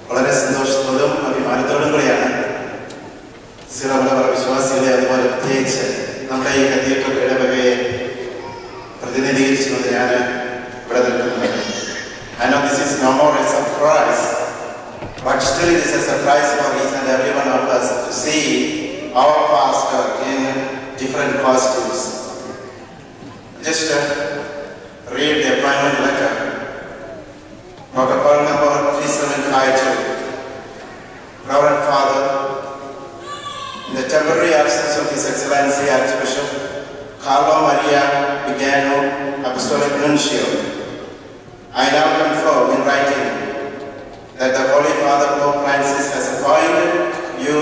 വളരെ സന്തോഷത്തോടും അഭിമാനത്തോടും കൂടിയാണ് സിറമലബാർ വിശ്വാസികളെ അതുപോലെ പ്രത്യേകിച്ച് നമ്മുടെ ഈ കത്തീഡ്രൽ ഇടവകയെ പ്രതിനിധീകരിച്ചുകൊണ്ട് ഞാൻ ഇവിടെ നിൽക്കുന്നത് I know this is no more a surprise, but still it is a surprise for each and every one of us to see our pastor in different costumes. Just uh, read the appointment letter. Protocol number 3752. Reverend Father, in the temporary absence of His Excellency Archbishop Carlo Maria Vigano, Apostolic Nuncio, I now confirm in writing that the Holy Father Pope Francis has appointed you,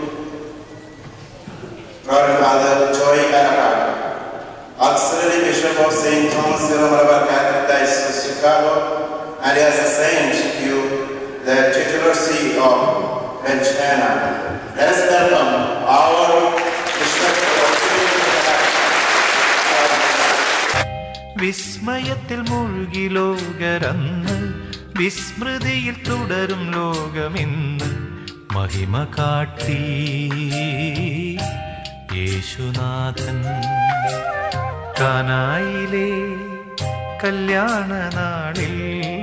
Reverend Father Joy Arafat, Auxiliary Bishop of St. Thomas Silver Catholic Diocese of Chicago, and he has assigned you the titular see of Benchana. Let us welcome our Bishop വിസ്മയത്തിൽ മുഴുകി ലോകരന്ന് വിസ്മൃതിയിൽ തുടരും ലോകമിന്ന് മഹിമ കാട്ടി യേശുനാഥൻ കാനായിലെ കല്യാണ നാളിൽ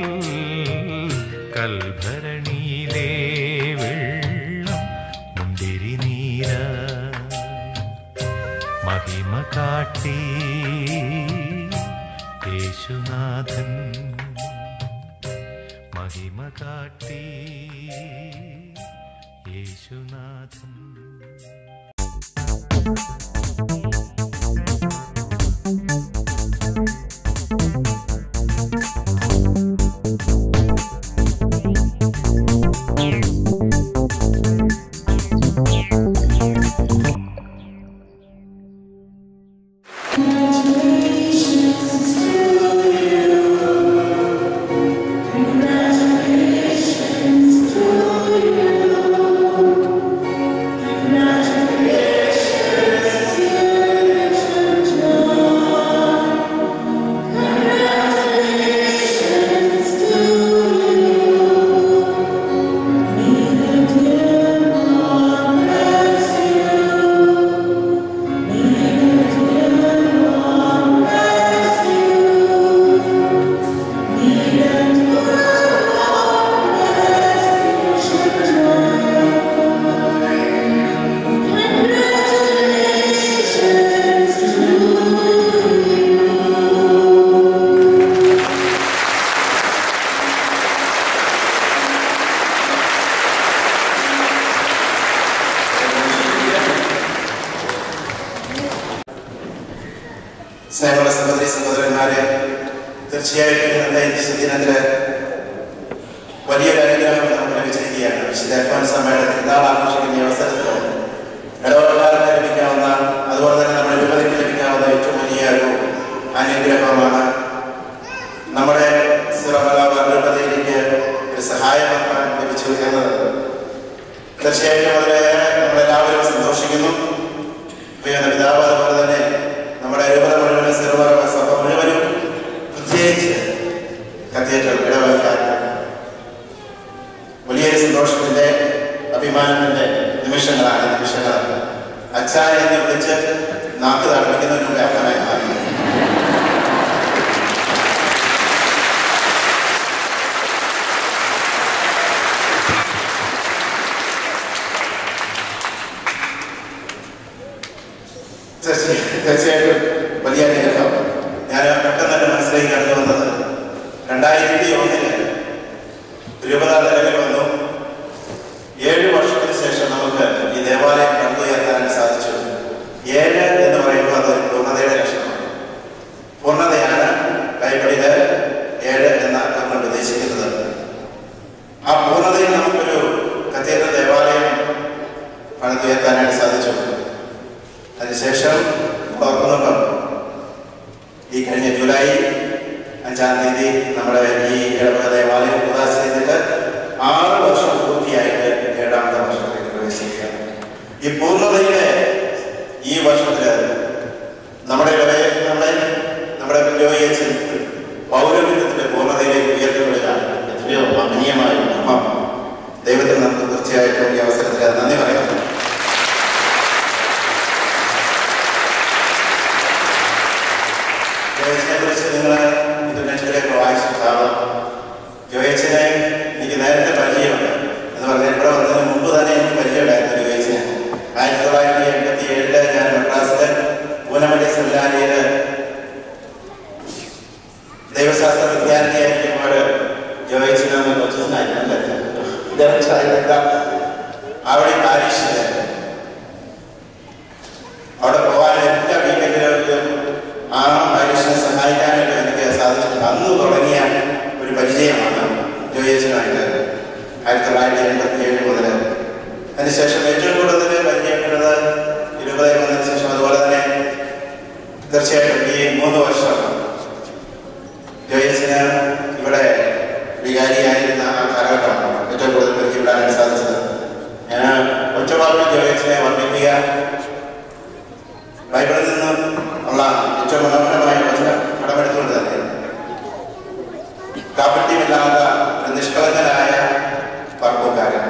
കൽഭരണിയിലെ വെള്ളം മുന്തിരി നീര മഹിമ കാട്ടി യേശുനാഥൻ മഹിമ കാട്ടി യേശുനാഥൻ സ്നേഹമുള്ള സഹോദരി സഹോദരന്മാരെ തീർച്ചയായിട്ടും ഇന്നത്തെ ഈ സുദിനത്തില് വലിയൊരു അനുഗ്രഹം നമുക്ക് ലഭിച്ചിരിക്കുകയാണ് വിശുദ്ധ അൽഫോൻസാമ്മയുടെ തിരുനാൾ ആഘോഷിക്കുന്ന ഈ അവസരത്തിൽ ഇടവക്കാർക്ക് ലഭിക്കാവുന്ന അതുപോലെ തന്നെ നമ്മുടെ വിപണിക്ക് ലഭിക്കാവുന്ന ഏറ്റവും വലിയ ഒരു അനുഗ്രഹമാണ് നമ്മുടെ സിറമലാബാർ രൂപതയിലേക്ക് ഒരു സഹായപത്രം ലഭിച്ചു എന്നത് തീർച്ചയായിട്ടും അതിലേറെ നമ്മളെല്ലാവരും സന്തോഷിക്കുന്നു പ്രിയപ്പെട്ട പിതാവ് അതുപോലെ തന്നെ നമ്മുടെ രൂപത മുഴുവൻ സിറുമല സഭ മുഴുവനും പ്രത്യേകിച്ച് കത്തീഡ്രൽ ഇടവക്കാൻ വലിയൊരു സന്തോഷത്തിന്റെ അഭിമാനത്തിന്റെ നിമിഷങ്ങളാണ് ഈ നിമിഷങ്ങൾ അച്ഛാ എന്ന് വിളിച്ച് നാക്ക് തടവിക്കുന്നതിന് മുമ്പ് അപ്പനായി മാറി തീർച്ചയായും തീർച്ചയായിട്ടും വലിയ അനുഗ്രഹം ഞാൻ പെട്ടെന്ന് എൻ്റെ മനസ്സിലേക്ക് കടന്നു വന്നത് രണ്ടായിരത്തി ഒന്നിന് രൂപത നിലവിൽ വന്നു ഏഴ് വർഷത്തിന് ശേഷം നമുക്ക് ഈ ദേവാലയം പണിതുയർത്താനായിട്ട് സാധിച്ചു ഏഴ് എന്ന് പറയുമ്പോൾ അതൊരു പൂർണ്ണതയുടെ ലക്ഷണമാണ് പൂർണ്ണതയാണ് ബൈബിളില് ഏഴ് എന്ന അർത്ഥം കൊണ്ട് ഉദ്ദേശിക്കുന്നത് ആ പൂർണ്ണതയിൽ നമുക്കൊരു കത്തീഡ്രൽ ദേവാലയം പണിതുയർത്താനായിട്ട് സാധിച്ചു അതിനുശേഷം ഓർക്കുന്നുണ്ടോ ഈ കഴിഞ്ഞ ജൂലൈ അഞ്ചാം തീയതി നമ്മുടെ ഈ ഇടവക ദേവാലയം ഉദാസ് ചെയ്തിട്ട് ആറ് വർഷം പൂർത്തിയായിട്ട് ഏഴാമത്തെ വർഷത്തിലേക്ക് പ്രവേശിക്കുകയാണ് ഈ പൂർണ്ണതയുടെ ഈ വർഷത്തില് നമ്മുടെ ഇടവയെ നമ്മുടെ നമ്മുടെ ലോകയെ പൗരത്വത്തിന്റെ പൂർണ്ണതയിലേക്ക് ഉയർത്തപ്പെടുക എത്രയോ മഹനീയമായ കർമ്മം വിദ്യാഭ്യാസ വിദ്യാർത്ഥിയായിരിക്കുമ്പോൾ ജോയിച്ചിനൊന്ന് കൊച്ചുനായിട്ടല്ലേ ഇതറിച്ചായില്ല അവിടെ പാരീഷില് അവിടെ പോകാൻ എല്ലാ വീക്കെൻഡിലും ആ പാരീഷിനെ സഹായിക്കാനായിട്ട് എനിക്ക് സാധിച്ചിട്ടുണ്ട് അന്ന് തുടങ്ങിയ ഒരു പരിചയമാണ് ജോയിച്ചിനായിട്ട് ആയിരത്തി തൊള്ളായിരത്തി എൺപത്തി ഏഴ് മുതൽ അതിനുശേഷം ഏറ്റവും കൂടുതൽ പരിചയപ്പെട്ടത് ഇരുപത് വന്നതിന് ശേഷം അതുപോലെ തന്നെ തീർച്ചയായിട്ടും ഈ മൂന്ന് വർഷം ജോയിസിന് ഇവിടെ വികാരിയായിരുന്ന ആ കാലഘട്ടമാണ് ഏറ്റവും കൂടുതൽ പരിചയപ്പെടാനായിട്ട് സാധിച്ചത് ഞാൻ ഒറ്റവാക്കിൽ ജോയിസിനെ വർണ്ണിക്കുക ബൈബിളിൽ നിന്ന് ഉള്ള ഏറ്റവും മനോഹരമായ വചനം കടമെടുത്തുകൊണ്ട് തന്നെ കാപ്പറ്റ്യമില്ലാത്ത ഒരു നിഷ്കളങ്കനായ വർക്കോക്കാരൻ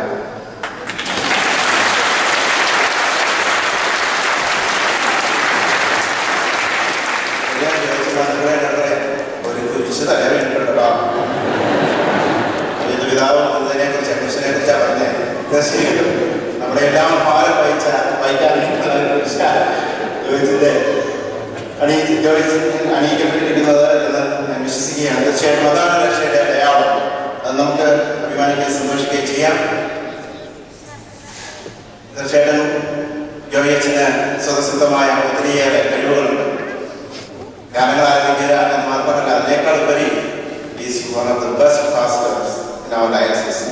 ഞാൻ ചോദിച്ചു, "മക്കളെ, ഞങ്ങളെ ഒരു കുരിശ് തലവേണ്ടിട്ടുണ്ടോ ഇത് പിതാവ് എന്നതിനെ കുറിച്ച് കുരിശിനെ കുറിച്ചാണ് പറഞ്ഞത് തീർച്ചയായിട്ടും നമ്മുടെ എല്ലാം ഭാരം വഹിച്ച വഹിക്കാനായിട്ടുള്ള ഒരു കുരിശാണ് ജോയിച്ചിന്റെ അണിയിച്ച് ജോയിച്ച് അണിയിക്കപ്പെട്ടിരിക്കുന്നത് എന്ന് ഞാൻ വിശ്വസിക്കുകയാണ് തീർച്ചയായിട്ടും അതാണ് രക്ഷയുടെ അടയാളം അത് നമുക്ക് അഭിമാനിക്കുകയും സന്തോഷിക്കുകയും ചെയ്യാം തീർച്ചയായിട്ടും ജോയിച്ചിന് സ്വതസിദ്ധമായ ഒത്തിരിയേറെ കഴിവുകളുണ്ട് ഗാനങ്ങൾ ആരംഭിക്കുക എന്ന് മാത്രമല്ല അതിനേക്കാൾ ഉപരി is one of the best pastors in our diocese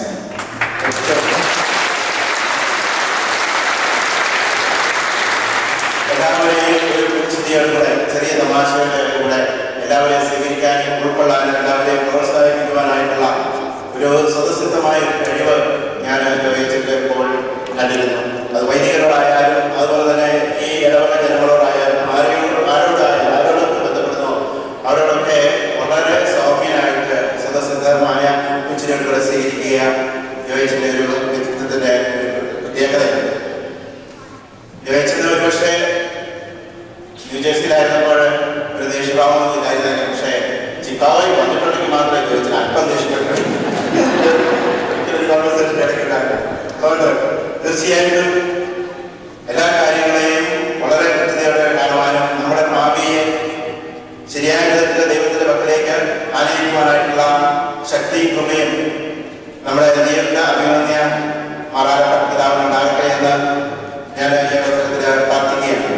എല്ലാവരെയും ഒരു ചിന്തയോടുകൂടെ ചെറിയ തമാശയുടെ കൂടെ എല്ലാവരെയും സ്വീകരിക്കാനും ഉൾക്കൊള്ളാനും എല്ലാവരെയും പ്രോത്സാഹിപ്പിക്കുവാനായിട്ടുള്ള ഒരു സ്വതസിദ്ധമായ ഒരു കഴിവ് ഞാൻ ഉപയോഗിച്ചിട്ട് ഇപ്പോൾ കണ്ടിരുന്നു അത് വൈദികരോടായാലും അതുപോലെ തന്നെ ഈ ഇടവക ജനങ്ങളോടായാലും ആരെയും ആരോടായാലും ആരോടൊക്കെ ബന്ധപ്പെടുന്നോ അവരോടൊക്കെ വളരെ സൗമ്യനായിട്ട് സ്വതസിദ്ധമായ ഉച്ചരികളെ സ്വീകരിക്കുക ജോയിച്ചിന്റെ ഒരു വ്യക്തിത്വത്തിന്റെ പ്രത്യേകതയാണ് ജോയിച്ചിന് ഒരു പക്ഷേ ന്യൂജേഴ്സിയിലായിരുന്നപ്പോൾ ഒരു ദേഷ്യഭാവമൊന്നും ഇല്ലായിരുന്നു പക്ഷേ ചിക്കാഗോയിൽ വന്നിട്ടുണ്ടെങ്കിൽ മാത്രമേ ജോയിച്ചിന് അല്പം ദേഷ്യപ്പെട്ടു ഒരു കോൺവെർസേഷൻ ഇടയ്ക്കുണ്ടായിരുന്നു അതുകൊണ്ട് തീർച്ചയായിട്ടും എല്ലാ കാര്യങ്ങളെയും വളരെ കൃത്യതയോടെ കാണുവാനും നമ്മുടെ ഭാവിയെ ശരിയായ വിധത്തിൽ ദൈവത്തിന്റെ പക്കലേക്ക് ആനയിക്കുവാനായിട്ടുള്ള ശക്തിയും കൃപയും നമ്മുടെ നിയുക്ത അഭിമന്യ മാറാത്ത പിതാവിനുണ്ടാകട്ടെ എന്ന് ഞാൻ ഈ അവസരത്തിൽ പ്രാർത്ഥിക്കുകയാണ്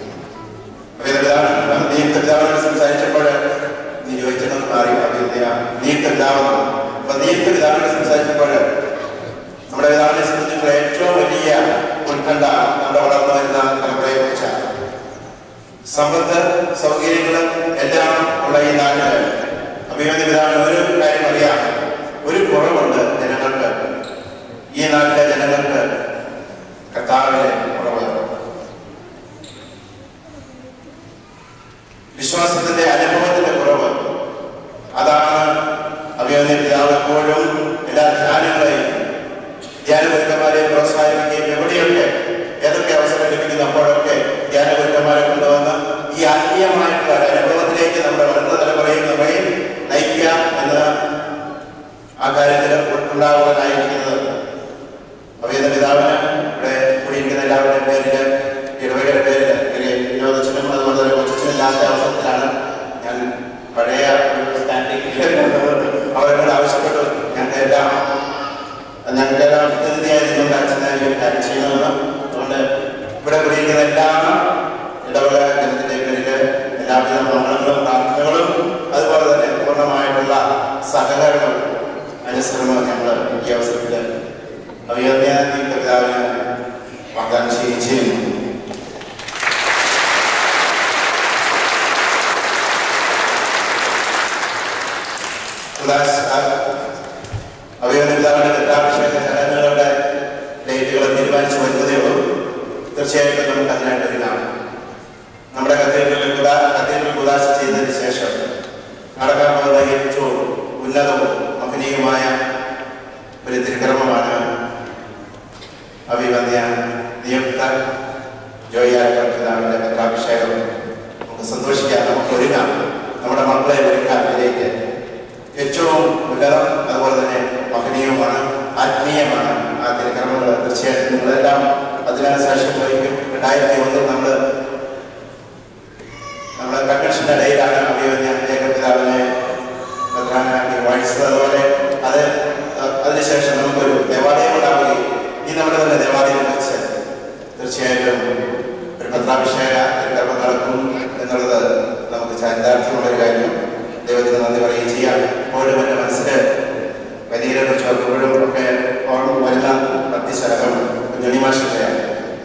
നിയുക്ത പിതാവിനോട് സംസാരിച്ചപ്പോൾ നീ ചോദിച്ചതെന്ന് മാറി അഭിനന്ദ നിയുക്ത പിതാവെന്ന് അപ്പൊ നിയുക്ത പിതാവിനോട് സംസാരിച്ചപ്പോൾ നമ്മുടെ പിതാവിനെ സംബന്ധിച്ചിട്ടുള്ള ഏറ്റവും വലിയ ഉത്കണ്ഠ നമ്മുടെ വളർന്നു വരുന്ന തലമുറയെ കുറിച്ചാണ് സമ്പത്ത് സൗകര്യങ്ങളും എല്ലാം ഉള്ള ഈ നാട്ടില് അഭിമന്യ പിതാവിന് ഒരു കാര്യം അറിയാം ഒരു കുറവുണ്ട് ജനങ്ങൾക്ക് ഈ നാട്ടിലെ ജനങ്ങൾക്ക് കർത്താവിലെ കുറവ് വിശ്വാസത്തിന്റെ അനുഭവത്തിന്റെ കുറവ് അതാണ് അഭിമന്യ പിതാവ് എപ്പോഴും എല്ലാ ധ്യാനങ്ങളെയും ധ്യാനഗുരുക്കന്മാരെ പ്രോത്സാഹിപ്പിക്കുകയും എവിടെയൊക്കെ ഏതൊക്കെ അവസരം ലഭിക്കുന്നു അപ്പോഴൊക്കെ ധ്യാനഗുരുക്കന്മാരെ കൊണ്ടുവന്ന് ഈ ആത്മീയമായിട്ടുള്ള ഒരു അനുഭവത്തിലേക്ക് നമ്മുടെ വരുന്ന തലമുറയും നമ്മയും നയിക്കുക എന്ന് ആ കാര്യത്തിൽ ഉണ്ടാകുവാനായിരിക്കുന്നത് അഭിയത പിതാവിന് ഇവിടെ കൂടിയിരിക്കുന്ന എല്ലാവരുടെയും പേരില് ഇടവകയുടെ പേരില് വിനോദച്ചനും അതുപോലെ തന്നെ കൊച്ചനും ഇല്ലാത്ത അവസരത്തിലാണ് ഞാൻ പഴയ ഒരു സ്റ്റാൻഡിംഗ് അവരോട് ആവശ്യപ്പെട്ടു ഞങ്ങൾക്ക് എല്ലാം ഞങ്ങളുടെ എല്ലാം പ്രതിനിധിയായി നിന്നുകൊണ്ട് അച്ഛനെ ഈ ഒരു കാര്യം ചെയ്യണമെന്ന് അതുകൊണ്ട് ഇവിടെ കൂടിയിരിക്കുന്ന എല്ലാ ഇടവക ജനത്തിന്റെ പേരില് എല്ലാവിധ മംഗളങ്ങളും പ്രാർത്ഥനകളും അതുപോലെ തന്നെ പൂർണ്ണമായിട്ടുള്ള സഹകരണവും അനുസരണവും ഞങ്ങൾ ഈ അവസരത്തിൽ അഭിയന്യ പിതാവിന് വാഗ്ദാനം ചെയ്യുകയും ചെയ്യുന്നു അഭിയന്യ പിതാവിന്റെ രണ്ടാഭിഷേക ചടങ്ങുകളുടെ ഡേറ്റുകൾ തീരുമാനിച്ചു വരുന്നതേ ഉള്ളൂ തീർച്ചയായിട്ടും നമുക്ക് അതിനായിട്ട് ഒരുങ്ങാം നമ്മുടെ കത്തീഡ്രലിൽ കത്തീഡ്രൽ ഉദാശ ചെയ്തതിന് ശേഷം നടക്കാൻ പോകുന്ന ഏറ്റവും ഉന്നതവും മഹനീയമായ ഒരു തിരുക്രമമാണ് അഭിവന്യ നിയുക്ത ജോയാൽ പിതാവിന്റെ പത്രാഭിഷേകം നമുക്ക് സന്തോഷിക്കാം നമുക്ക് ഒരുങ്ങാം നമ്മുടെ മക്കളെ ഒരുക്കാം ഇതിലേക്ക് ഏറ്റവും ഉന്നതം അതുപോലെ തന്നെ മഹനീയവുമാണ് ആത്മീയമാണ് ആ തിരുക്രമങ്ങൾ തീർച്ചയായിട്ടും നിങ്ങളെല്ലാം അതിനാണ് സാക്ഷ്യം വഹിക്കും രണ്ടായിരത്തി ഒന്നിൽ നമ്മൾ നമ്മുടെ കൺവെൻഷന്റെ ഇടയിലാണ് അഭിമന്യ ഏകപിതാവിനെ വായിച്ചതുപോലെ അത് അഹ് അതിനുശേഷം നമുക്കൊരു ദേവാലയം ഉണ്ടാവുകയും ഈ നമ്മുടെ തന്നെ ദേവാലയം വെച്ച് തീർച്ചയായിട്ടും ഒരു പത്രാഭിഷേക ഒരു കർമ്മം നടക്കും എന്നുള്ളത് നമുക്ക് ചരിതാർത്ഥമുള്ള ഒരു കാര്യം ദൈവത്തിന് നന്ദി പറയുകയും ചെയ്യാം ഇപ്പോഴും എൻ്റെ മനസ്സിൽ വലിയ കുറിച്ച് ഓർക്കുമ്പോഴും ഒക്കെ ഓർമ്മ വരുന്ന ഭക്തിശലകം കുഞ്ഞുണിമാഷിൻ്റെയാണ്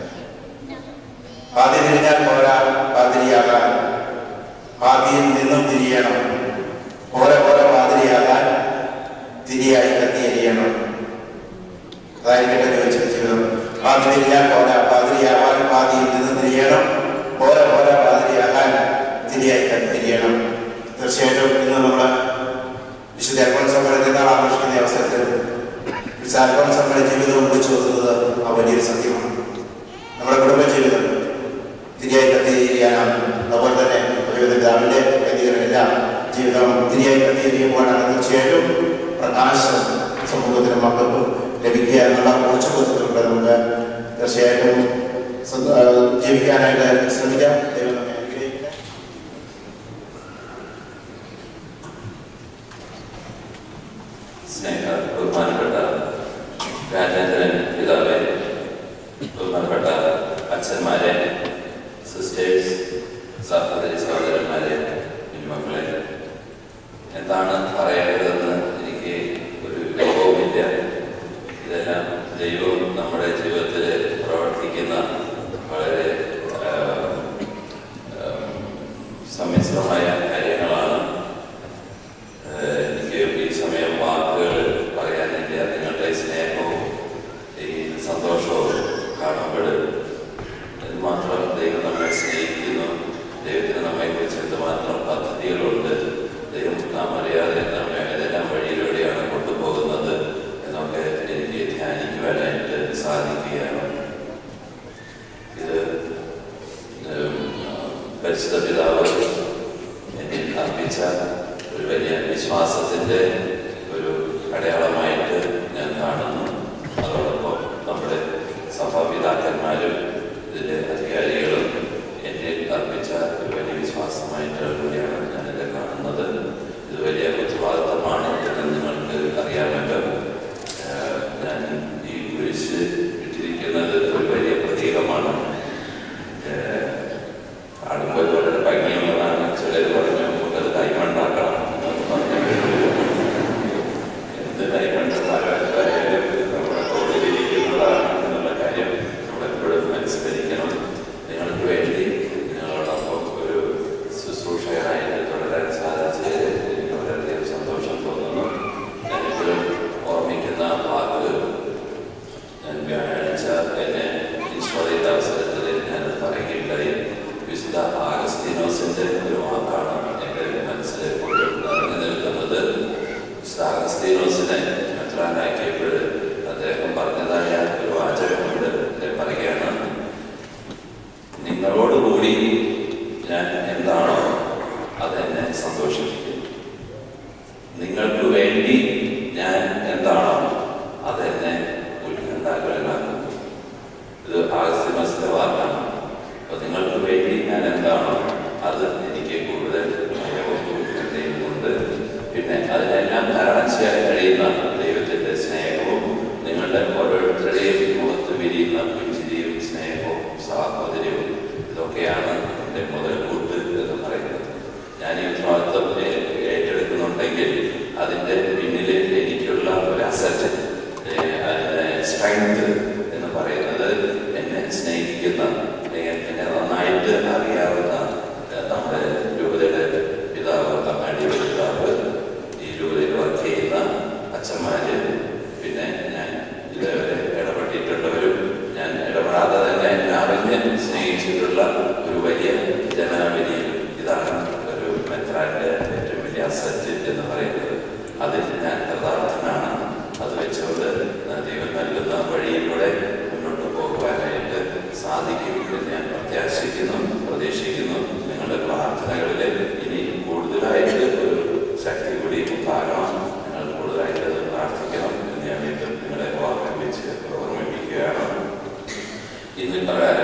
പാതി തിരിഞ്ഞാൽ പോരാ പാതിരിയാകാൻ പാതിയിൽ നിന്നും തിരിയണം ഓരോ ഓരോ പാതിരിയാകാൻ തിരിയായി കത്തി എരിയണം അതായിരിക്കട്ടെ ചോദിച്ചത് ജീവിതം പാതി തിരിഞ്ഞാൽ പോരാ പാതിരിയാവാൻ പാതിയിൽ നിന്നും തിരിയണം ഓരോ ഓരോ പാതിരിയാകാൻ തിരിയായി കത്തി എരിയണം തീർച്ചയായിട്ടും ഇന്ന് നമ്മൾ വിശുദ്ധ അൽഫോൻസമ്മയുടെ തിരുനാൾ ആഘോഷിക്കുന്ന ഈ അവസരത്തിൽ വിശുദ്ധ അൽഫോൻസമ്മയുടെ ജീവിതവും വിളിച്ചു നോക്കുന്നത് ആ വലിയൊരു സത്യമാണ് നമ്മുടെ കുടുംബ ജീവിതം തിരിയായി കത്തിയിരിക്കാനാണ് അതുപോലെ തന്നെ ഒരുവിധ പിതാവിൻ്റെ വ്യക്തികളെല്ലാം ജീവിതം തിരിയായി കത്തിയിരിക്കുമ്പോഴാണ് തീർച്ചയായിട്ടും പ്രകാശം സമൂഹത്തിനും മക്കൾക്കും ലഭിക്കുക എന്നുള്ള ഉറച്ചുബോധത്തിലൂടെ നമുക്ക് തീർച്ചയായിട്ടും സ്വന്ത- ആ, ജീവിക്കാനായിട്ട് ശ്രമിക്കാം ദൈവം നമ്മെ അനുഗ്രഹിക്കട്ടെ സ്നേഹ ബഹുമാനപ്പെട്ട രാജേന്ദ്രൻ പിതാവെ ബഹുമാനപ്പെട്ട അച്ഛന്മാരെ സിസ്റ്റേഴ്സ് സഹോദരി സഹോദരന്മാരെ കുഞ്ഞുമക്കളെ എന്താണ് പറയേണ്ടതെന്ന് എനിക്ക് ഒരു ലോകവുമില്ല ഇതെല്ലാം ദൈവം നമ്മുടെ ജീവിതത്തിൽ പ്രവർത്തിക്കുന്ന വളരെ ആ, ആ, സമ്മിശ്രമായ കാര്യങ്ങളാണ് ഏഹ് എനിക്ക് ഈ സമയം വാക്കുകൾ പറയാനില്ല നിങ്ങളുടെ സ്നേഹവും ഈ സന്തോഷവും കാണുമ്പോൾ എന്തുമാത്രം ദൈവം നമ്മെ സ്നേഹിക്കുന്നു ദൈവത്തിന് നമ്മെക്കുറിച്ച് എന്തുമാത്രം പദ്ധതികളുണ്ട് ദൈവം നാം അറിയാതെ നമ്മെ ഏതെല്ലാം വഴിയിലൂടെയാണ് കൊണ്ടുപോകുന്നത് എന്നൊക്കെ എനിക്ക് ധ്യാനിക്കുവാനായിട്ട് സാധിക്കുകയാണ് ഇത് ഉം, പരിശുദ്ധ പിതാവ് എന്നിൽ അർപ്പിച്ച ഒരു വലിയ വിശ്വാസത്തിൻ്റെ ഒരു അടയാളമായിട്ട് ഞാൻ കാണുന്നു അതോടൊപ്പം നമ്മുടെ സഭാപിതാക്കന്മാരും ഇതിൻ്റെ അധികാരികളും എന്നിൽ അർപ്പിച്ച ഒരു വലിയ വിശ്വാസമായിട്ട് കൂടിയാണ് ഞാനിത് കാണുന്നത് ഇത് വലിയ ഉത്തരവാദിത്തമാണ് എന്ന് നിങ്ങൾക്ക് അറിയാമല്ലോ ഏഹ് ഞാൻ ഈ കുരിശ് ഇട്ടിരിക്കുന്നത് ഒരു വലിയ പ്രതീകമാണ് ഏഹ് കാണുമ്പോൾ വളരെ ഭംഗിയുള്ളതാണ് ചിലർ പറഞ്ഞു നമുക്കത് കൈമണ്ണാക്കണം എന്നൊക്കെ പറഞ്ഞു എന്ത് കൈമണ്ണായാലും നമ്മുടെ തോളിലിരിക്കുന്നതാണ് എന്നുള്ള കാര്യം നമ്മൾ എപ്പോഴും അനുസ്മരിക്കണം നിങ്ങൾക്ക് വേണ്ടി നിങ്ങളോടൊപ്പം ഒരു ശുശ്രൂഷകനായിട്ട് തുടരാൻ സാധിച്ചതിൽ എനിക്ക് വളരെയധികം സന്തോഷം തോന്നുന്നു ഞാനെപ്പോഴും ഓർമ്മിക്കുന്ന വാക്ക് ഞാൻ വ്യാഴാഴ്ച എന്നെ ഇൻസ്റ്റാൾ ചെയ്ത അവസരത്തിൽ ഞാൻ പറയുകയുണ്ടായി വിശുദ്ധ ആഗസ്തീനോസിന്റെ ഒരു വാക്കാണ് എൻ്റെ മനസ്സിൽ എപ്പോഴും നിറഞ്ഞു നിൽക്കുന്നത് വിശുദ്ധ ആഗസ്തീനോസിനെ മെത്രാനാക്കിയപ്പോൾ അദ്ദേഹം പറഞ്ഞതായ ഒരു വാചകമുണ്ട് അദ്ദേഹം പറയുകയാണ് നിങ്ങളോടുകൂടി ഞാൻ എന്താണോ അതെന്നെ സന്തോഷിപ്പിക്കും നിങ്ങൾക്ക് വേണ്ടി ഞാൻ എന്താണോ അതെന്നെ ഉത്കണ്ഠാകുലനാക്കുന്നു ഇത് ആഗസ്തിമസിന്റെ വാക്കാണ് അപ്പൊ നിങ്ങൾക്ക് വേണ്ടി ഞാൻ എന്താണോ അത് എനിക്ക് കൂടുതൽ ഭയവും ഉത്കണ്ഠയും ഉണ്ട് പിന്നെ അതിനെല്ലാം തരണം ചെയ്യാൻ കഴിയുന്ന ദൈവത്തിന്റെ സ്നേഹവും നിങ്ങളുടെ ഓരോരുത്തരുടെയും മുഖത്ത് വിരിയുന്ന പുഞ്ചിരിയും സ്നേഹവും സാഹോദര്യവും ഇതൊക്കെയാണ് എൻ്റെ മുതൽക്കൂട്ട് എന്ന് പറയുന്നത് ഞാൻ ഈ ഉത്തരവാദിത്വം ഏ- ഏറ്റെടുക്കുന്നുണ്ടെങ്കിൽ അതിൻ്റെ പിന്നിൽ എനിക്കുള്ള ഒരു അസറ്റ് അതിൻ്റെ സ്ട്രെങ്ത് എന്ന് പറയുന്നത് എന്നെ സ്നേഹിക്കുന്ന അല്ലെങ്കിൽ എന്നെ നന്നായിട്ട് അറിയാവുന്ന ഏഹ്, നമ്മുടെ രൂപതയുടെ പിതാവ് അമ്മാടി പിതാവ് ഈ രൂപതയിൽ വർക്ക് ചെയ്യുന്ന അച്ഛന്മാര് പിന്നെ ഞാൻ ഇതേവരെ ഇടപെട്ടിട്ടുള്ളവരും ഞാൻ ഇടപെടാതെ തന്നെ അറിഞ്ഞ് സ്നേഹിച്ചിട്ടുള്ള ഒരു വലിയ ജനാവലി ഇതാണ് ഒരു മെത്രാന്റെ ഏറ്റവും വലിയ അസറ്റ് എന്ന് പറയുന്നത് അതിൽ ഞാൻ കൃതാർത്ഥനാണ് അത് വെച്ചുകൊണ്ട് ദൈവം നൽകുന്ന വഴിയിലൂടെ മുന്നോട്ട് പോകുവാനായിട്ട് സാധിക്കും എന്ന് ഞാൻ പ്രത്യാശിക്കുന്നു പ്രതീക്ഷിക്കുന്നു നിങ്ങളുടെ പ്രാർത്ഥനകളിൽ ഇനി കൂടുതലായിട്ട് ഒരു ശക്തി കൂടി ഉണ്ടാകണം നിങ്ങൾ കൂടുതലായിട്ട് അത് പ്രാർത്ഥിക്കണം എന്ന് ഞാൻ വീണ്ടും നിങ്ങളെ ഓർമ്മിപ്പിച്ച് ഓർമ്മിപ്പിക്കുകയാണ് ഇന്ന് പ്രകാരം